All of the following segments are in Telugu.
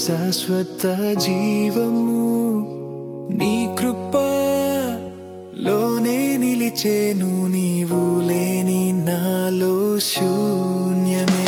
శాశ్వత జీవము నీ కృప లోనే నిలిచేను నీవు లేని నాలో శూన్యమే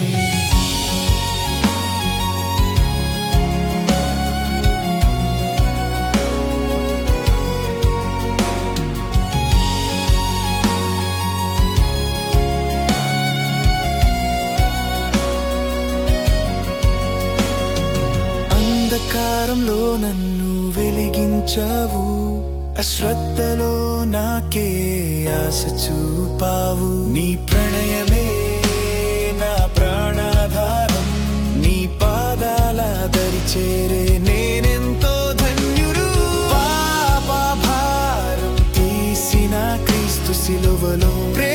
అంధకారంలో నన్ను వెలిగించావు అశ్రద్ధలో నాకే ఆశ చూపావు నీ ప్రణయమే నా ప్రాణాధారం నీ పాదాల దరి చేరే నేనెంతో ధన్యుడు పాప భారం తీసిన క్రీస్తు సిలువలో ప్రేమ